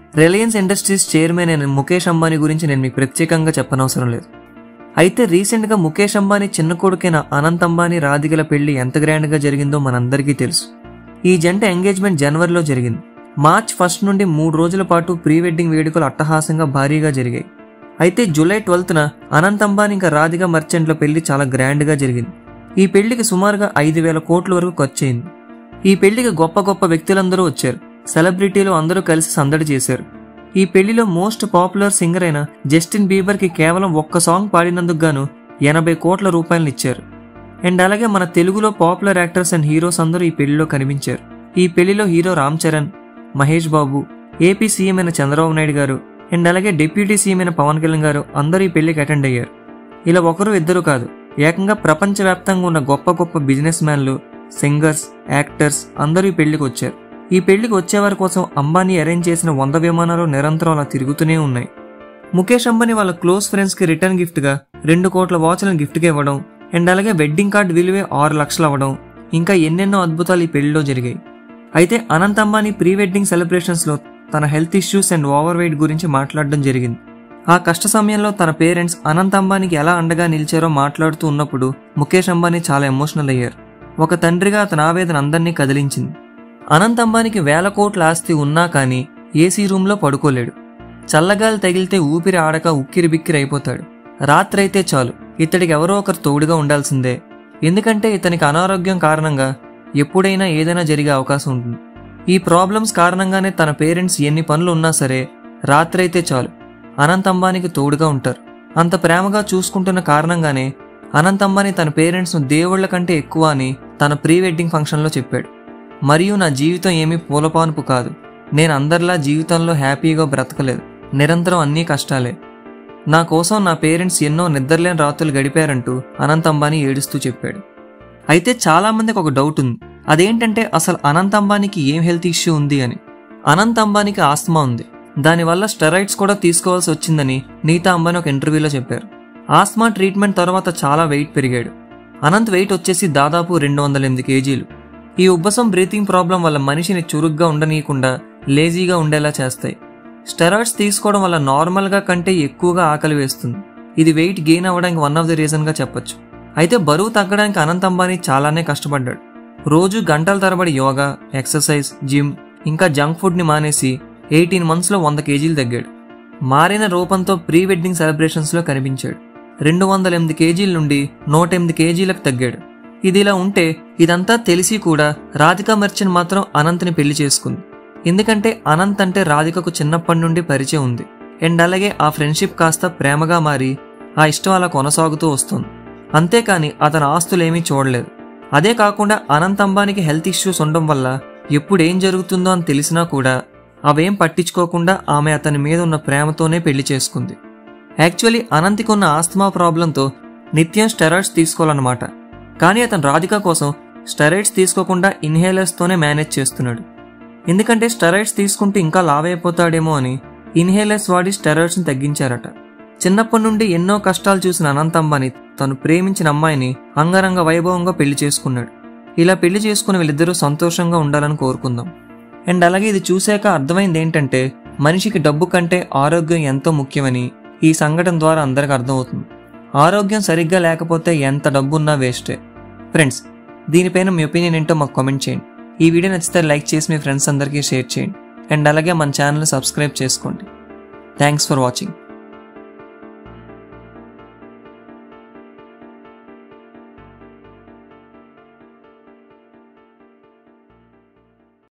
Reliance industries chairman అయిన ముఖేష్ అంబానీ గురించి నేను మీకు ప్రత్యేకంగా చెప్పనవసరం లేదు అయితే రీసెంట్గా ముఖేష్ అంబానీ చిన్న కొడుకైన అనంత్ అంబానీ రాధికల పెళ్లి ఎంత గ్రాండ్గా జరిగిందో మనందరికీ తెలుసు ఈ జంట ఎంగేజ్మెంట్ జనవరిలో జరిగింది మార్చ్ ఫస్ట్ నుండి మూడు రోజుల పాటు ప్రీ వెడ్డింగ్ వేడుకలు అట్టహాసంగా భారీగా జరిగాయి అయితే జూలై ట్వెల్త్న అనంత్ అంబానీ ఇంకా రాధిక మర్చెంట్ల పెళ్లి చాలా గ్రాండ్గా జరిగింది ఈ పెళ్లికి సుమారుగా ఐదు వేల కోట్ల వరకు ఖర్చయింది ఈ పెళ్లికి గొప్ప గొప్ప వ్యక్తులందరూ వచ్చారు సెలబ్రిటీలు అందరూ కలిసి సందడి చేశారు ఈ పెళ్లిలో మోస్ట్ పాపులర్ సింగర్ అయిన జస్టిన్ బీబర్ కి కేవలం ఒక్క సాంగ్ పాడినందుకు గాను ఎనభై కోట్ల రూపాయలను ఇచ్చారు అండ్ అలాగే మన తెలుగులో పాపులర్ యాక్టర్స్ అండ్ హీరోస్ అందరూ ఈ పెళ్లిలో కనిపించారు ఈ పెళ్లిలో hero Ram Charan Mahesh Babu AP CM అయిన చంద్రబాబు నాయుడు గారు అండ్ అలాగే డిప్యూటీ సీఎం అయిన పవన్ కళ్యాణ్ గారు అందరూ ఈ పెళ్లికి అటెండ్ అయ్యారు ఇలా ఒకరు ఇద్దరు కాదు ఏకంగా ప్రపంచవ్యాప్తంగా ఉన్న గొప్ప గొప్ప బిజినెస్ మ్యాన్లు సింగర్స్ యాక్టర్స్ అందరూ ఈ పెళ్లికి వచ్చారు ఈ పెళ్లికి వచ్చేవారి కోసం అంబానీ అరేంజ్ చేసిన వంద విమానాలు నిరంతరం అలా తిరుగుతూనే ఉన్నాయి ముఖేష్ అంబానీ వాళ్ళ క్లోజ్ ఫ్రెండ్స్ కి రిటర్న్ గిఫ్ట్ గా రెండు కోట్ల వాచ్లను గిఫ్ట్ గా ఇవ్వడం అండ్ అలాగే వెడ్డింగ్ కార్డ్ విలువే ఆరు లక్షలు అవ్వడం ఇంకా ఎన్నెన్నో అద్భుతాలు ఈ పెళ్లిలో జరిగాయి అయితే Anant Ambani pre wedding celebrations లో తన health issues and overweight గురించి మాట్లాడడం జరిగింది ఆ కష్ట సమయంలో తన పేరెంట్స్ అనంత్ అంబానీకి ఎలా అండగా నిలిచారో మాట్లాడుతూ ఉన్నప్పుడు ముఖేష్ అంబానీ చాలా ఎమోషనల్ అయ్యారు ఒక తండ్రిగా అతని ఆవేదన అందరినీ కదిలించింది అనంత్ అంబానీకి వేల కోట్ల ఆస్తి ఉన్నా కానీ ఏసీ రూమ్లో పడుకోలేడు చల్లగాలి తగిలితే ఊపిరి ఆడక ఉక్కిరి బిక్కిరి అయిపోతాడు రాత్రైతే చాలు ఇతడికి ఎవరో ఒకరు తోడుగా ఉండాల్సిందే ఎందుకంటే ఇతనికి అనారోగ్యం కారణంగా ఎప్పుడైనా ఏదైనా జరిగే అవకాశం ఉంటుంది ఈ ప్రాబ్లమ్స్ కారణంగానే తన పేరెంట్స్ ఎన్ని పనులు ఉన్నా సరే రాత్రైతే చాలు అనంత్ అంబానీకి తోడుగా ఉంటారు అంత ప్రేమగా చూసుకుంటున్న కారణంగానే అనంత్ అంబానీ తన పేరెంట్స్ను దేవుళ్ల కంటే ఎక్కువ అని తన ప్రీ వెడ్డింగ్ ఫంక్షన్లో చెప్పాడు మరియు నా జీవితం ఏమీ పూలపానుపు కాదు నేను అందరిలా జీవితంలో హ్యాపీగా బ్రతకలేదు నిరంతరం అన్నీ కష్టాలే నా కోసం నా పేరెంట్స్ ఎన్నో నిద్రలేని రాత్రులు గడిపారంటూ అనంత్ అంబానీ ఏడుస్తూ చెప్పాడు అయితే చాలా మందికి ఒక డౌట్ ఉంది అదేంటంటే అసలు అనంత్ అంబానీకి ఏం హెల్త్ ఇష్యూ ఉంది అని అనంత్ అంబానీకి ఆస్తమా ఉంది దానివల్ల స్టెరాయిడ్స్ కూడా తీసుకోవాల్సి వచ్చిందని నీతా అంబానీ ఒక ఇంటర్వ్యూలో చెప్పారు ఆస్మా ట్రీట్మెంట్ తర్వాత చాలా వెయిట్ పెరిగాడు అనంత్ వెయిట్ వచ్చేసి దాదాపు రెండు వందల ఎనిమిది కేజీలు ఈ ఉబ్బసం బ్రీతింగ్ ప్రాబ్లం వల్ల మనిషిని చురుగ్గా ఉండనీయకుండా లేజీగా ఉండేలా చేస్తాయి స్టెరాయిడ్స్ తీసుకోవడం వల్ల నార్మల్గా కంటే ఎక్కువగా ఆకలి వేస్తుంది ఇది వెయిట్ గెయిన్ అవ్వడానికి వన్ ఆఫ్ ది రీజన్గా చెప్పొచ్చు అయితే బరువు తగ్గడానికి అనంత్ అంబానీ చాలానే కష్టపడ్డాడు రోజు గంటల తరబడి యోగా ఎక్సర్సైజ్ జిమ్ ఇంకా జంక్ ఫుడ్ని మానేసి ఎయిటీన్ మంత్స్లో వంద కేజీలు తగ్గాడు మారిన రూపంతో ప్రీ వెడ్డింగ్ సెలబ్రేషన్స్లో కనిపించాడు రెండు వందల ఎనిమిది కేజీల నుండి నూట ఎనిమిది కేజీలకు తగ్గాడు ఇది ఇలా ఉంటే ఇదంతా తెలిసి కూడా రాధికా మర్చెంట్ మాత్రం అనంత్ని పెళ్లి చేసుకుంది ఎందుకంటే అనంత్ అంటే రాధికకు చిన్నప్పటి నుండి పరిచయం ఉంది అండ్ అలాగే ఆ ఫ్రెండ్షిప్ కాస్త ప్రేమగా మారి ఆ ఇష్టం అలా కొనసాగుతూ వస్తుంది అంతేకాని అతని ఆస్తులేమీ చూడలేదు అదే కాకుండా అనంత్ అంబానీకి హెల్త్ ఇష్యూస్ ఉండడం వల్ల ఎప్పుడు ఏం జరుగుతుందో అని తెలిసినా కూడా అవేం పట్టించుకోకుండా ఆమె అతని మీద ఉన్న ప్రేమతోనే పెళ్లి చేసుకుంది యాక్చువల్లీ అనంతికి ఉన్న ఆస్తమా ప్రాబ్లంతో నిత్యం స్టెరాయిడ్స్ తీసుకోవాలన్నమాట కానీ అతను రాధిక కోసం స్టెరాయిడ్స్ తీసుకోకుండా ఇన్హేలర్స్తోనే మేనేజ్ చేస్తున్నాడు ఎందుకంటే స్టెరాయిడ్స్ తీసుకుంటే ఇంకా లావైపోతాడేమో అని ఇన్హేలర్స్ వాడి స్టెరాయిడ్స్ని తగ్గించారట చిన్నప్పటి నుండి ఎన్నో కష్టాలు చూసిన అనంత్ అంబానీ తను ప్రేమించిన అమ్మాయిని అంగరంగ వైభవంగా పెళ్లి చేసుకున్నాడు ఇలా పెళ్లి చేసుకుని వీళ్ళిద్దరూ సంతోషంగా ఉండాలని కోరుకుందాం అండ్ అలాగే ఇది చూశాక అర్థమైంది ఏంటంటే మనిషికి డబ్బు కంటే ఆరోగ్యం ఎంతో ముఖ్యమని ఈ సంఘటన ద్వారా అందరికి అర్థమవుతుంది ఆరోగ్యం సరిగ్గా లేకపోతే ఎంత డబ్బున్నా వేస్టే ఫ్రెండ్స్ దీనిపైన మీ ఒపీనియన్ ఏంటో మాకు కామెంట్ చేయండి ఈ వీడియో నచ్చితే లైక్ చేసి మీ ఫ్రెండ్స్ అందరికీ షేర్ చేయండి అండ్ అలాగే మన ఛానల్ సబ్స్క్రైబ్ చేసుకోండి థ్యాంక్స్ ఫర్ వాచింగ్